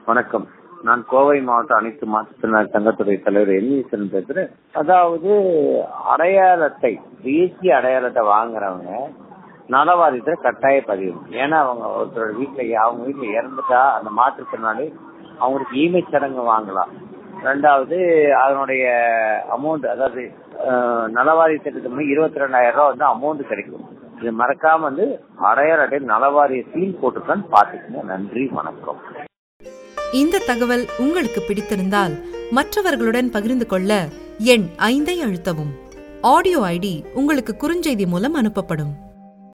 வணக்கம் நான் கோவை மாவட்ட அனைத்து மாற்றுத்திறனாளி சங்கத்துறை தலைவர் என்வீசன் பேசுறேன் அதாவது அடையாள அட்டை தேசிய அடையாள அட்டை வாங்குறவங்க நலவாரியத்தில் கட்டாய பதிவு ஏன்னா அவங்க ஒருத்தரோட வீட்டுல அவங்க வீட்டுல இறந்துட்டா அந்த மாற்றுத்திறனாளி அவங்களுக்கு ஈமை சடங்கு வாங்கலாம் ரெண்டாவது அதனுடைய அமௌண்ட் அதாவது அஹ், நலவாரிய திட்டத்துக்கு இருபத்தி ரெண்டாயிரம் ரூபாய் வந்து அமௌண்ட் கிடைக்கும் இது மறக்காம வந்து அடையாள அட்டை நலவாரிய சீல் போட்டுதான் பாத்துக்கங்க நன்றி வணக்கம் இந்த தகவல் உங்களுக்கு பிடித்திருந்தால் மற்றவர்களுடன் பகிர்ந்து கொள்ள எண் ஐந்தை அழுத்தவும் ஆடியோ ஐடி உங்களுக்கு குறுஞ்செய்தி மூலம் அனுப்பப்படும்